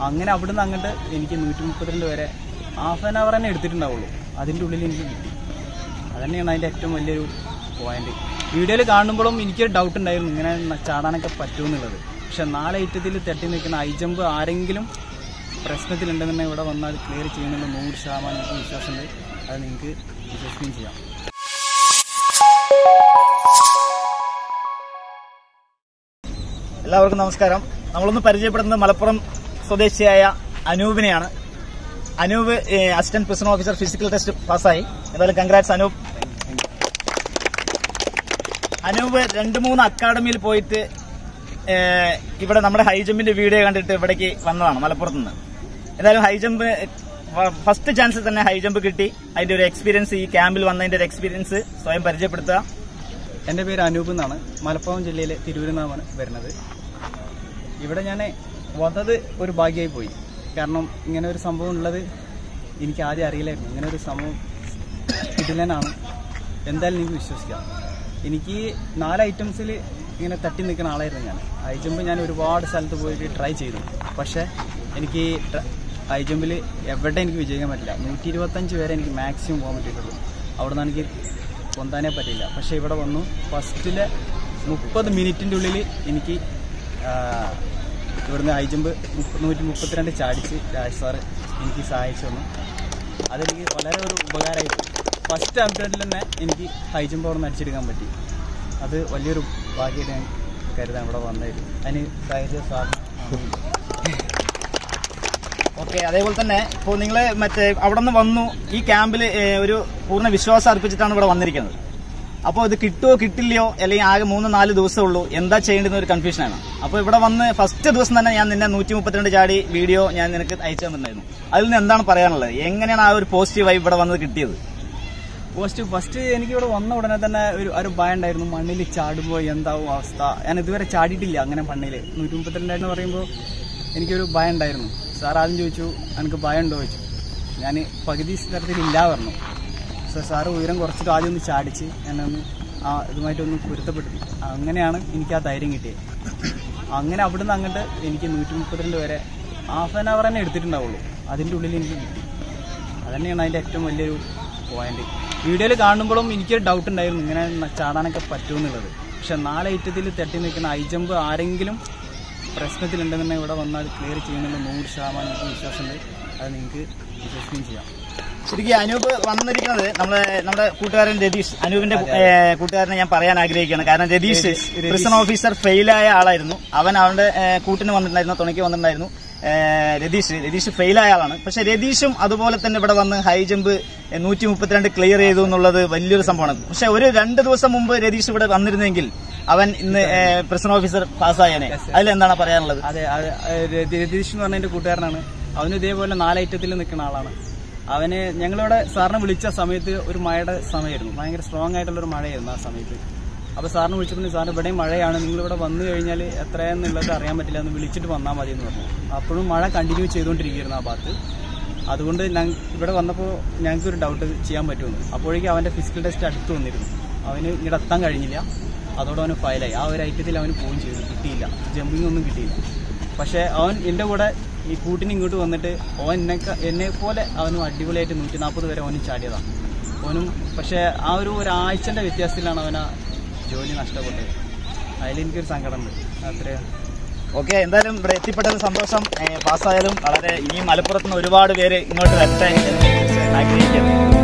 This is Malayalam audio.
അങ്ങനെ അവിടുന്ന് അങ്ങോട്ട് എനിക്ക് നൂറ്റി മുപ്പത്തിരണ്ട് വരെ ഹാഫ് ആൻ അവർ തന്നെ എടുത്തിട്ടുണ്ടാവുള്ളൂ അതിൻ്റെ ഉള്ളിൽ എനിക്ക് കിട്ടി അതന്നെയാണ് അതിൻ്റെ ഏറ്റവും വലിയൊരു പോയിന്റ് വീഡിയോയിൽ കാണുമ്പോഴും എനിക്കൊരു ഡൗട്ട് ഉണ്ടായിരുന്നു ഇങ്ങനെ ന- ചാടാനൊക്കെ പറ്റുമെന്നുള്ളത് പക്ഷെ നാല് ഐറ്റത്തിൽ തട്ടി നിൽക്കുന്ന ഹൈ ജമ്പ് ആരെങ്കിലും പ്രശ്നത്തിലുണ്ടെന്നുണ്ടെങ്കിൽ ഇവിടെ വന്നാൽ ക്ലിയർ ചെയ്യുന്നുള്ള നൂറ് ശതമാനം എനിക്ക് വിശ്വാസമുണ്ട് അത് നിങ്ങൾക്ക് വിശ്വസിക്കുകയും ചെയ്യാം എല്ലാവർക്കും നമസ്കാരം നമ്മളൊന്ന് പരിചയപ്പെടുന്നത് മലപ്പുറം സ്വദേശിയായ അനൂപിനെയാണ് Anoop assistant prison officer physical test പാസ്സായി എന്തായാലും കൺഗ്രാറ്റ്സ് അനൂപ് അനൂപ് രണ്ട് മൂന്ന് അക്കാഡമിയിൽ പോയിട്ട് ഏഹ്, ഇവിടെ നമ്മുടെ ഹൈ ജമ്പിന്റെ വീഡിയോ കണ്ടിട്ട് ഇവിടേക്ക് വന്നതാണ് മലപ്പുറത്ത് നിന്ന് എന്തായാലും ഹൈ ജമ്പ് ഫസ്റ്റ് ചാൻസിൽ തന്നെ ഹൈ ജമ്പ് കിട്ടി അതിന്റെ ഒരു എക്സ്പീരിയൻസ് ഈ ക്യാമ്പിൽ വന്നതിന്റെ ഒരു എക്സ്പീരിയൻസ് സ്വയം പരിചയപ്പെടുത്തുക എൻ്റെ പേര് അനൂപ് എന്നാണ് മലപ്പുറം ജില്ലയിലെ തിരൂരിൽ നിന്നാണ് വരുന്നത് ഇവിടെ ഞാൻ വന്നത് ഒരു ഭാഗ്യമായി പോയി കാരണം ഇങ്ങനെ ഒരു സംഭവം ഉള്ളത് എനിക്ക് ആദ്യം അറിയില്ലായിരുന്നു ഇങ്ങനെ ഒരു സംഭവം കിടിലനാണ് എന്തായാലും എനിക്ക് വിശ്വസിക്കാം എനിക്ക് നാല് ഐറ്റംസിൽ ഇങ്ങനെ തട്ടി നിൽക്കുന്ന ആളായിരുന്നു ഞാൻ ഹൈ ജമ്പ് ഞാൻ ഒരുപാട് സ്ഥലത്ത് പോയിട്ട് ട്രൈ ചെയ്തു പക്ഷേ എനിക്ക് ഹൈ ജമ്പിൽ എവിടെ എനിക്ക് വിജയിക്കാൻ പറ്റില്ല നൂറ്റി ഇരുപത്തഞ്ച് വരെ എനിക്ക് മാക്സിമം പോകാൻ പറ്റിയിട്ടുള്ളൂ അവിടെ നിന്ന് എനിക്ക് പൊന്താനേ പറ്റില്ല പക്ഷേ ഇവിടെ വന്നു ഫസ്റ്റിലെ മുപ്പത് മിനിറ്റിൻ്റെ ഉള്ളിൽ എനിക്ക് ആ, ഇവിടുന്ന് ഹൈ ജമ്പ് മുപ്പ- നൂറ്റി മുപ്പത്തിരണ്ട് ചാടിച്ച് രാജ് സാറ് എനിക്ക് സഹായിച്ചു തന്നു അതെനിക്ക് വളരെ ഒരു ഉപകാരമായിരുന്നു ഫസ്റ്റ് അപ്ഡേറ്റിൽ തന്നെ എനിക്ക് ഹൈ ജമ്പ് അവിടെ നിന്ന് അടിച്ചെടുക്കാൻ പറ്റി അത് വലിയൊരു ഭാഗ്യമായിട്ട് ഞാൻ കരുതാൻ ഇവിടെ വന്നായിരുന്നു അതിന് സഹായിച്ച സാറിന് ഓക്കെ അതേപോലെ തന്നെ ഇപ്പോൾ നിങ്ങൾ മറ്റേ അവിടെ നിന്ന് വന്നു ഈ ക്യാമ്പിൽ ഒരു പൂർണ്ണ വിശ്വാസം അർപ്പിച്ചിട്ടാണ് ഇവിടെ വന്നിരിക്കുന്നത് അപ്പോൾ ഇത് കിട്ടുമോ കിട്ടില്ലയോ അല്ലെങ്കിൽ ആകെ മൂന്ന് നാല് ദിവസമേ ഉള്ളൂ എന്താ ചെയ്യേണ്ടുന്ന ഒരു കൺഫ്യൂഷനാണ് അപ്പോൾ ഇവിടെ വന്ന് ഫസ്റ്റ് ദിവസം തന്നെ ഞാൻ നിന്നെ നൂറ്റി മുപ്പത്തിരണ്ട് ചാടി വീഡിയോ ഞാൻ നിനക്ക് അയച്ചു തന്നിട്ടുണ്ടായിരുന്നു അതിൽ നിന്ന് എന്താണ് പറയാനുള്ളത് എങ്ങനെയാണ് ആ ഒരു പോസിറ്റീവ് വൈബ് ഇവിടെ വന്നത് കിട്ടിയത് പോസ്റ്റ് ഫസ്റ്റ് എനിക്ക് ഇവിടെ വന്ന ഉടനെ തന്നെ ഒരു ഒരു ഭയം ഉണ്ടായിരുന്നു മണ്ണിൽ ചാടുമ്പോൾ എന്താവും അവസ്ഥ ഞാൻ ഇതുവരെ ചാടിയിട്ടില്ല അങ്ങനെ മണ്ണിൽ നൂറ്റി മുപ്പത്തിരണ്ടായിരം പറയുമ്പോൾ എനിക്കൊരു ഭയം ഉണ്ടായിരുന്നു സാർ ആദ്യം ചോദിച്ചു എനിക്ക് ഭയം ഉണ്ടോ ചോദിച്ചു ഞാൻ പകുതി സ്ഥലത്തിൽ ഇല്ല പറഞ്ഞു സാർ സാറ് ഉയരം കുറച്ചിട്ട് ആദ്യം ഒന്ന് ചാടിച്ച് എന്നെ ഒന്ന് ആ ഇതുമായിട്ടൊന്ന് പൊരുത്തപ്പെടുത്തി അങ്ങനെയാണ് എനിക്ക് ആ ധൈര്യം കിട്ടിയത് അങ്ങനെ അവിടുന്ന് അങ്ങോട്ട് എനിക്ക് നൂറ്റി മുപ്പത്തിരണ്ട് വരെ ഹാഫ് ആൻ അവർ തന്നെ എടുത്തിട്ടുണ്ടാവുള്ളൂ അതിൻ്റെ ഉള്ളിൽ എനിക്ക് കിട്ടി അതന്നെയാണ് അതിൻ്റെ ഏറ്റവും വലിയൊരു പോയിന്റ് വീഡിയോയിൽ കാണുമ്പോഴും എനിക്കൊരു ഡൗട്ട് ഉണ്ടായിരുന്നു ഇങ്ങനെ ന- ചാടാനൊക്കെ പറ്റുമെന്നുള്ളത് പക്ഷെ നാല് ഐറ്റത്തിൽ തട്ടി നിൽക്കുന്ന ഹൈ ജമ്പ് ആരെങ്കിലും പ്രശ്നത്തിലുണ്ടെന്നുണ്ടെങ്കിൽ ഇവിടെ വന്നാൽ ക്ലിയർ ചെയ്യുന്നുള്ള നൂറ് ശതമാനം എനിക്ക് വിശ്വാസമുണ്ട് അത് നിങ്ങൾക്ക് വിശ്വസിക്കുകയും ചെയ്യാം ശരിക്കും അനൂപ് വന്നിരിക്കുന്നത് നമ്മളെ നമ്മുടെ കൂട്ടുകാരൻ രതീഷ് അനൂപിന്റെ ഏഹ്, കൂട്ടുകാരനെ ഞാൻ പറയാൻ ആഗ്രഹിക്കുകയാണ് കാരണം രതീഷ് രതീഷ്. പ്രിസൺ ഓഫീസർ ഫെയിലായ ആളായിരുന്നു അവൻ അവന്റെ ഏഹ്, കൂട്ടിന് വന്നിട്ടുണ്ടായിരുന്നു തുണയ്ക്ക് വന്നിട്ടുണ്ടായിരുന്നു ഏഹ്, രതീഷ് രതീഷ് ഫെയിലായ ആളാണ് പക്ഷെ രതീഷും അതുപോലെ തന്നെ ഇവിടെ വന്ന് ഹൈ ജമ്പ് നൂറ്റി മുപ്പത്തിരണ്ട് ക്ലിയർ ചെയ്തു എന്നുള്ളത് വലിയൊരു സംഭവമാണ് പക്ഷെ ഒരു രണ്ട് ദിവസം മുമ്പ് രതീഷ് ഇവിടെ വന്നിരുന്നെങ്കിൽ അവൻ ഇന്ന് പ്രിസൺ ഓഫീസർ പാസ്സായനെ അതിലെന്താണ് പറയാനുള്ളത് അതെ അതെ അഹ് രതി- രതീഷ് എന്ന് പറഞ്ഞ എൻ്റെ കൂട്ടുകാരനാണ് അവന് ഇതേപോലെ നാല് ഐറ്റത്തിൽ നിൽക്കുന്ന ആളാണ് അവന് ഞങ്ങളിവിടെ സാറിനെ വിളിച്ച സമയത്ത് ഒരു മഴയുടെ സമയമായിരുന്നു ഭയങ്കര സ്ട്രോങ് ആയിട്ടുള്ള ഒരു മഴയായിരുന്നു ആ സമയത്ത് അപ്പോൾ സാറിനെ വിളിച്ചപ്പോൾ സാർ ഇവിടെയും മഴയാണ് നിങ്ങളിവിടെ വന്നു കഴിഞ്ഞാൽ എത്രയാന്നുള്ളത് അറിയാൻ പറ്റില്ല എന്ന് വിളിച്ചിട്ട് വന്നാൽ മതി എന്ന് പറഞ്ഞു അപ്പോഴും മഴ കണ്ടിന്യൂ ചെയ്തുകൊണ്ടിരിക്കുകയായിരുന്നു ആ ഭാഗത്ത് അതുകൊണ്ട് ഞങ്ങ ഇവിടെ വന്നപ്പോൾ ഞങ്ങൾക്ക് ഒരു ഡൗട്ട് ചെയ്യാൻ പറ്റുമെന്ന് അപ്പോഴേക്കും അവൻ്റെ ഫിസിക്കൽ ടെസ്റ്റ് അടുത്ത് വന്നിരുന്നു അവന് ഇങ്ങോട്ട് എത്താൻ കഴിഞ്ഞില്ല അതോടെ അവന് ഫയലായി ആ ഒരു ഐറ്റത്തിൽ അവന് പോവുകയും ചെയ്തു കിട്ടിയില്ല ജമ്പിങ് ഒന്നും കിട്ടിയില്ല പക്ഷേ അവൻ എൻ്റെ കൂടെ ഈ കൂട്ടിന് ഇങ്ങോട്ട് വന്നിട്ട് അവൻ എന്നെ എന്നെ പോലെ അവനും അടിപൊളിയായിട്ട് നൂറ്റി നാൽപ്പത് വരെ അവനും ചാടിയതാണ് അവനും പക്ഷേ ആ ഒരു ഒരാഴ്ചൻ്റെ വ്യത്യാസത്തിലാണ് അവൻ ആ ജോലി നഷ്ടപ്പെട്ടത് അതിലെനിക്കൊരു സങ്കടമുണ്ട് അത്രയും ഓക്കെ എന്തായാലും ഇവിടെ എത്തിപ്പെട്ടത് സന്തോഷം ഏഹ് പാസ്സായാലും വളരെ ഇനിയും മലപ്പുറത്ത് നിന്ന് ഒരുപാട് പേര് ഇങ്ങോട്ട് വരട്ടെ എന്ന് ആഗ്രഹിക്കുന്നു